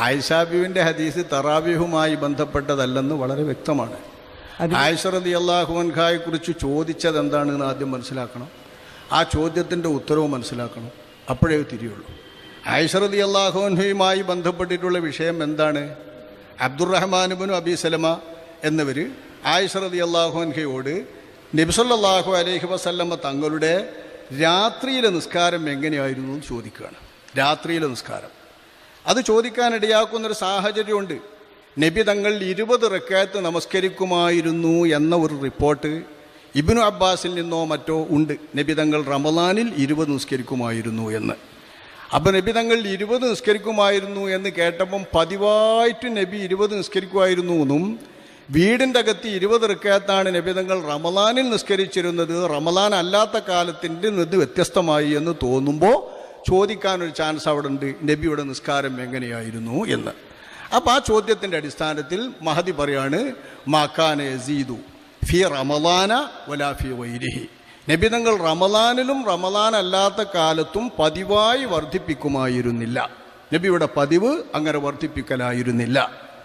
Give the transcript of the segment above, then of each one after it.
ആയിഷാബിവിൻ്റെ ഹദീസ് തറാബിഹുമായി ബന്ധപ്പെട്ടതല്ലെന്ന് വളരെ വ്യക്തമാണ് അത് ആയിഷ റതി അള്ളാഹുവൻഖായെ കുറിച്ച് ചോദിച്ചത് എന്താണെന്ന് ആദ്യം മനസ്സിലാക്കണം ആ ചോദ്യത്തിൻ്റെ ഉത്തരവ് മനസ്സിലാക്കണം അപ്പോഴേ തിരിയുള്ളൂ ആയിഷ റതി അള്ളാഹുവൻഹയുമായി ബന്ധപ്പെട്ടിട്ടുള്ള വിഷയം എന്താണ് അബ്ദുറഹ്മാനുബിനു അബി സലമ എന്നിവർ ആയിഷ റതി അള്ളാഹുവൻഹയോട് നബിസല്ലാഹു അലൈഹി വസല്ലമ്മ തങ്ങളുടെ രാത്രിയിലെ നിസ്കാരം എങ്ങനെയായിരുന്നു എന്ന് ചോദിക്കുകയാണ് രാത്രിയിലെ നിസ്കാരം അത് ചോദിക്കാനിടയാക്കുന്നൊരു സാഹചര്യമുണ്ട് നബി തങ്ങൾ ഇരുപത് റക്കാത്ത് നമസ്കരിക്കുമായിരുന്നു എന്ന ഒരു റിപ്പോർട്ട് ഇബിനു അബ്ബാസിൽ നിന്നോ മറ്റോ ഉണ്ട് നബി തങ്ങൾ റമദാനിൽ ഇരുപത് നിസ്കരിക്കുമായിരുന്നു എന്ന് അപ്പോൾ നബി തങ്ങൾ ഇരുപത് നിസ്കരിക്കുമായിരുന്നു എന്ന് കേട്ടപ്പം പതിവായിട്ട് നബി ഇരുപത് നിസ്കരിക്കുമായിരുന്നു എന്നും വീടിൻ്റെ അകത്ത് ഇരുപത് റിക്കാത്താണ് നബി തങ്ങൾ റമദാനിൽ നിസ്കരിച്ചിരുന്നത് റമദാൻ അല്ലാത്ത കാലത്തിൻ്റെ നിന്ന് വ്യത്യസ്തമായി എന്ന് തോന്നുമ്പോൾ ചോദിക്കാനൊരു ചാൻസ് അവിടെ ഉണ്ട് നബിയുടെ നിസ്കാരം എങ്ങനെയായിരുന്നു എന്ന് അപ്പോൾ ആ ചോദ്യത്തിൻ്റെ അടിസ്ഥാനത്തിൽ മഹദി പറയാണ് മാക്കാനെ സീദു ഫി റമദാന വലാ ഫി വൈരിഹി നബി തങ്ങൾ റമദാനിലും റമദാൻ അല്ലാത്ത കാലത്തും പതിവായി വർദ്ധിപ്പിക്കുമായിരുന്നില്ല നബിയുടെ പതിവ് അങ്ങനെ വർദ്ധിപ്പിക്കലായിരുന്നില്ല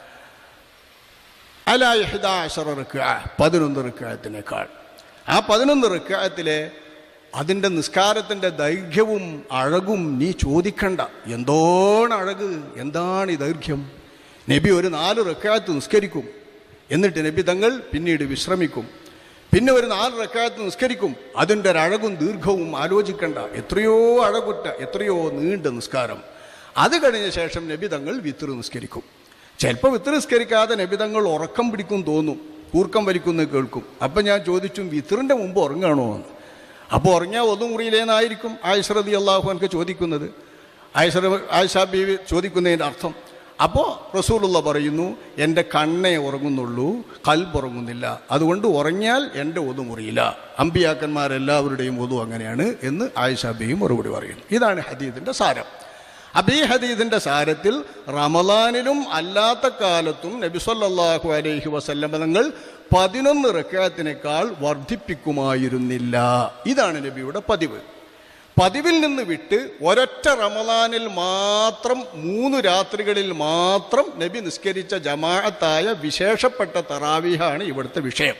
അലാഹിദാശറ റിക്ക പതിനൊന്ന് റിക്കായത്തിനേക്കാൾ ആ പതിനൊന്ന് റിക്കായത്തിലെ അതിൻ്റെ നിസ്കാരത്തിൻ്റെ ദൈർഘ്യവും അഴകും നീ ചോദിക്കണ്ട എന്തോണ് അഴക് എന്താണ് ഈ ദൈർഘ്യം നബി ഒരു നാല് റക്കാത്ത് നിസ്കരിക്കും എന്നിട്ട് നബി തങ്ങൾ പിന്നീട് വിശ്രമിക്കും പിന്നെ ഒരു നാല് റക്കാത്ത് നിസ്കരിക്കും അതിൻ്റെ ഒരു അഴകും ദീർഘവും ആലോചിക്കണ്ട എത്രയോ അഴകുറ്റ എത്രയോ നീണ്ട നിസ്കാരം അത് കഴിഞ്ഞ ശേഷം നബി തങ്ങൾ വിത്തറ് നിസ്കരിക്കും ചിലപ്പോൾ വിത്തറ് നിസ്കരിക്കാതെ നബി തങ്ങൾ ഉറക്കം പിടിക്കും തോന്നും കൂർക്കം വലിക്കുന്നത് കേൾക്കും അപ്പം ഞാൻ ചോദിച്ചു വിത്തറിൻ്റെ മുമ്പ് ഉറങ്ങാണോ എന്ന് അപ്പോൾ ഉറങ്ങിയാൽ ഒന്നും മുറിയിലേന്നായിരിക്കും ആയിഷറതി അള്ളാഹു എനിക്ക് ചോദിക്കുന്നത് ആയിഷ ആയിഷ ബീവി ചോദിക്കുന്നതിൻ്റെ അർത്ഥം അപ്പോൾ റസൂലുള്ള പറയുന്നു എൻ്റെ കണ്ണേ ഉറങ്ങുന്നുള്ളൂ കൽബ് ഉറങ്ങുന്നില്ല അതുകൊണ്ട് ഉറങ്ങിയാൽ എൻ്റെ ഒതു മുറിയില്ല അമ്പിയാക്കന്മാരെല്ലാവരുടെയും ഒതു അങ്ങനെയാണ് എന്ന് ആയിഷ ബീവി മറുപടി പറയുന്നു ഇതാണ് ഹദീദിൻ്റെ സാരം അപ്പം ഈ ഹദീദിൻ്റെ സാരത്തിൽ റമദാനിലും അല്ലാത്ത കാലത്തും നബി സല്ലല്ലാഹു അലൈഹി വസല്ലമ തങ്ങൾ പതിനൊന്ന് റക്കാത്തിനേക്കാൾ വർദ്ധിപ്പിക്കുമായിരുന്നില്ല ഇതാണ് നബിയുടെ പതിവ് പതിവിൽ നിന്ന് വിട്ട് ഒരൊറ്റ റമദാനിൽ മാത്രം മൂന്ന് രാത്രികളിൽ മാത്രം നബി നിസ്കരിച്ച ജമാഅത്തായ വിശേഷപ്പെട്ട തറാവീഹാണ് ഇവിടുത്തെ വിഷയം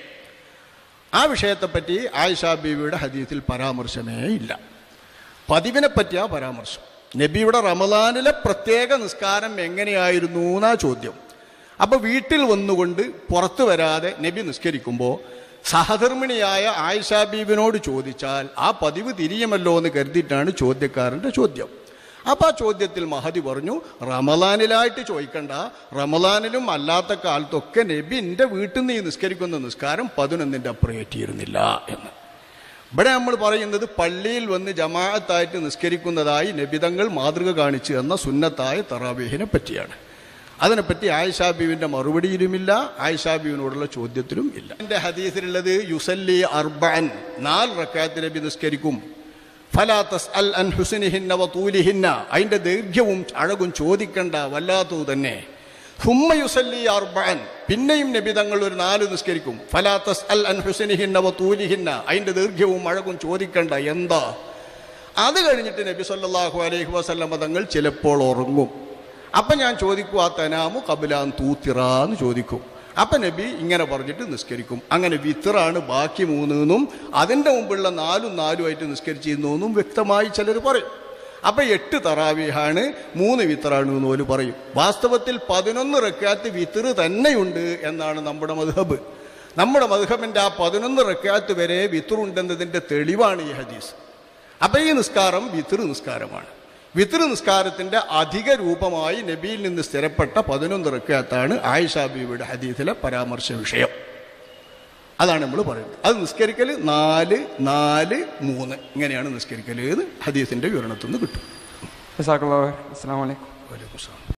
ആ വിഷയത്തെപ്പറ്റി ആയിഷ ബീവിയുടെ ഹദീസിൽ പരാമർശമേ ഇല്ല പതിവിനെ പറ്റിയാ പരാമർശം നബിയുടെ റമദാനിലെ പ്രത്യേക നിസ്കാരം എങ്ങനെയായിരുന്നു എന്നാ ചോദ്യം അപ്പോൾ വീട്ടിൽ വന്നുകൊണ്ട് പുറത്തു വരാതെ നബി നിസ്കരിക്കുമ്പോൾ സഹധർമ്മിണിയായ ആയിഷ ബീബിനോട് ചോദിച്ചാൽ ആ പതിവ് തിരിയുമല്ലോ എന്ന് കരുതിയിട്ടാണ് ചോദ്യക്കാരൻ്റെ ചോദ്യം അപ്പോൾ ആ ചോദ്യത്തിൽ മഹതി പറഞ്ഞു റമദാനിലായിട്ട് ചോദിക്കണ്ട റമദാനിലും അല്ലാത്ത കാലത്തൊക്കെ നബി എൻ്റെ വീട്ടിൽ നിന്ന് ഈ നിസ്കരിക്കുന്ന നിസ്കാരം പതിനൊന്നിൻ്റെ അപ്പുറം ഏറ്റിയിരുന്നില്ല എന്ന് ഇവിടെ നമ്മൾ പറയുന്നത് പള്ളിയിൽ വന്ന് ജമാഅത്തായിട്ട് നിസ്കരിക്കുന്നതായി നബിതങ്ങൾ മാതൃക കാണിച്ചു എന്ന സുന്നത്തായ തറാബീഹിനെ പറ്റിയാണ് അതിനെപ്പറ്റി ആയിഷാബീവിൻ്റെ മറുപടിയിലുമില്ല ആയിഷാബീവിനോടുള്ള ചോദ്യത്തിലും ഇല്ല എൻ്റെ ഹദീസിലുള്ളത് യുസല്ലി അർബൻ നാല് റക്കാത്ത് നബി നിസ്കരിക്കും ഫലാത്തസ് അൽ അൻ ഹുസിനിഹിന്ന വതൂലിഹിന്ന അതിൻ്റെ ദൈർഘ്യവും അഴകും ചോദിക്കണ്ട വല്ലാത്തതു തന്നെ ഹുമ്മ യുസല്ലി അർബൻ പിന്നെയും നബി തങ്ങൾ ഒരു നാല് നിസ്കരിക്കും ഫലാത്തസ് അൽ അൻ ഹുസിനിഹിന്ന വതൂലിഹിന്ന അതിൻ്റെ ദൈർഘ്യവും അഴകും ചോദിക്കണ്ട എന്താ അത് കഴിഞ്ഞിട്ട് നബി സല്ലല്ലാഹു അലൈഹി വസല്ലമ തങ്ങൾ ചിലപ്പോൾ ഉറങ്ങും അപ്പം ഞാൻ ചോദിക്കും ആ തനാമു കബിലാൻ തൂത്തിറാന്ന് ചോദിക്കും അപ്പം നബി ഇങ്ങനെ പറഞ്ഞിട്ട് നിസ്കരിക്കും അങ്ങനെ വിത്തറാണ് ബാക്കി മൂന്നെന്നും അതിൻ്റെ മുമ്പുള്ള നാലും നാലുമായിട്ട് നിസ്കരിച്ചിരുന്നു എന്നും വ്യക്തമായി ചിലർ പറയും അപ്പം എട്ട് തറാവിഹാണ് മൂന്ന് വിത്തറാണ് എന്ന് പോലും പറയും വാസ്തവത്തിൽ പതിനൊന്ന് റക്കാത്ത് വിത്തറ് തന്നെയുണ്ട് എന്നാണ് നമ്മുടെ മധുഹബ് നമ്മുടെ മധുഹബിൻ്റെ ആ പതിനൊന്ന് റക്കാത്ത് വരെ വിത്തറുണ്ടെന്നതിൻ്റെ തെളിവാണ് ഈ ഹദീസ് അപ്പം ഈ നിസ്കാരം വിത്തറ് നിസ്കാരമാണ് വിത്തറ് നിസ്കാരത്തിൻ്റെ അധിക രൂപമായി നബിയിൽ നിന്ന് സ്ഥിരപ്പെട്ട പതിനൊന്ന് റക്കാത്താണ് ആയിഷ ബീവിയുടെ ഹദീസിലെ പരാമർശ വിഷയം അതാണ് നമ്മൾ പറയുന്നത് അത് നിസ്കരിക്കൽ നാല് നാല് മൂന്ന് ഇങ്ങനെയാണ് നിസ്കരിക്കൽ എന്ന് ഹദീസിൻ്റെ വിവരണത്തിൽ നിന്ന് കിട്ടും ജസാക്കല്ലാഹു ഖൈർ. അസ്സലാമു അലൈക്കും വലൈക്കും സ്സലാം